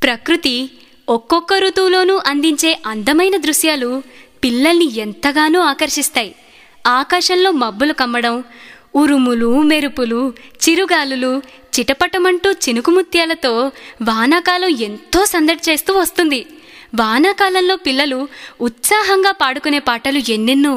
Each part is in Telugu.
ప్రకృతి ఒక్కొక్క ఋతువులోనూ అందించే అందమైన దృశ్యాలు పిల్లల్ని ఎంతగానో ఆకర్షిస్తాయి ఆకాశంలో మబ్బులు కమ్మడం ఉరుములు మెరుపులు చిరుగాలులు చిటపటమంటూ చినుకుముత్యాలతో వానాకాలం ఎంతో సందడి చేస్తూ వస్తుంది వానాకాలంలో పిల్లలు ఉత్సాహంగా పాడుకునే పాటలు ఎన్నెన్నో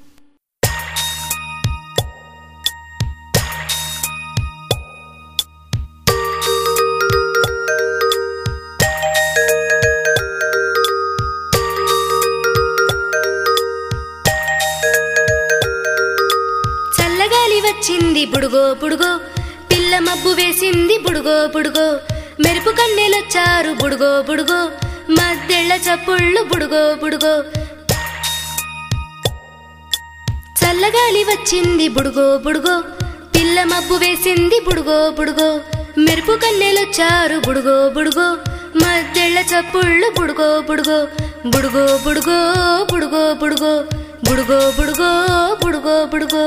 చల్లగాలి వచ్చింది బుడుగో బుడుగో పిల్ల మబ్బు వేసింది బుడుగో బుడుగో మెరుపు కన్నెలొచ్చారు బుడుగో బుడుగో మద్దెళ్ళ చప్పుళ్ళు బుడుగో బుడుగో చల్లగాలి వచ్చింది బుడుగో బుడుగో పిల్ల మబ్బు వేసింది బుడుగో బుడుగో మెరుపు కన్నెలొచ్చారు బుడుగో బుడుగో మద్దెళ్ళ చప్పుళ్ళు బుడుగో బుడుగో బుడుగో బుడుగో బుడుగో బుడుగో బుడుగో బుడుగో బుడుగో బుడుగో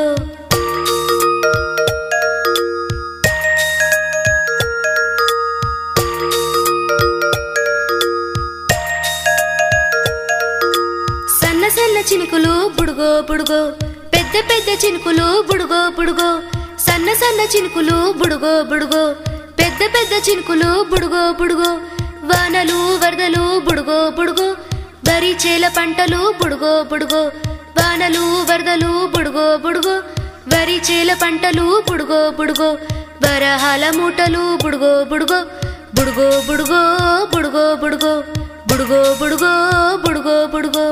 సన్న సన్న చినుకులు బుడుగో బుడుగో పెద్ద పెద్ద చినుకులు బుడుగో బుడుగో సన్న సన్న చినుకులు బుడుగో బుడుగో పెద్ద పెద్ద చినుకులు బుడుగో బుడుగో వానలు వరదలు బుడుగో బుడుగో వరి చేల పంటలు బుడుగో బుడుగో వానలు వరదలు బుడుగో బుడుగో వరి చేల పంటలు బుడుగో బుడుగో వరహాల మూటలు బుడుగో బుడుగో బుడుగో బుడుగో బుడుగో బుడుగో బుడుగో బుడుగో బుడుగో బుడుగో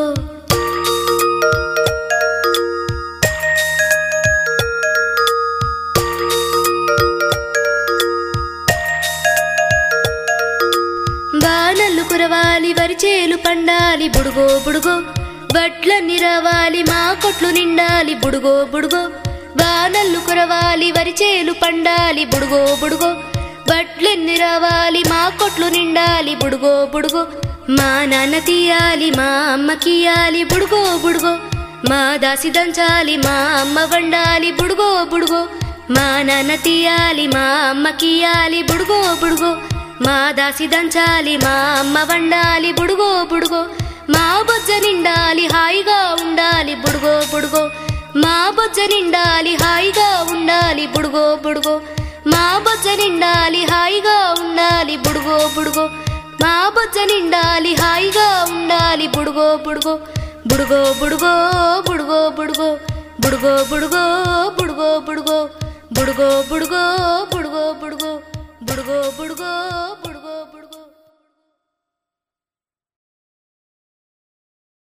వానల్లు కురవాలి వరిచేలు పండాలి బుడుగో బుడుగో వడ్లన్నీ రావాలి మా కొట్లు నిండాలి బుడుగో బుడుగో వానల్లు కురవాలి వరిచేలు పండాలి బుడుగో బుడుగో వడ్లన్నీ రావాలి మా కొట్లు నిండాలి బుడుగో బుడుగో మా నాన్న తీయాలి మా అమ్మ కీయాలి బుడుగో బుడుగో మా దాసి దంచాలి మా అమ్మ వండాలి బుడుగో బుడుగో మా నాన్న తీయాలి మా అమ్మ కీయాలి బుడుగో బుడుగో మా దాసి దంచాలి మా అమ్మ వండాలి బుడుగో బుడుగో మా బొజ్జ నిండాలి హాయిగా ఉండాలి బుడుగో బుడుగో మా బొజ్జ నిండాలి హాయిగా ఉండాలి బుడుగో బుడుగో మా బొజ్జ నిండాలి హాయిగా ఉండాలి బుడుగో బుడుగో మా బొజ్జ నిండాలి హాయిగా ఉండాలి బుడుగో బుడుగో బుడుగో బుడుగో బుడుగో బుడుగో బుడుగో బుడుగో బుడుగో బుడుగో బుడుగో బుడుగో బుడుగో బుడుగో బుడుగో బుడుగో బుడుగో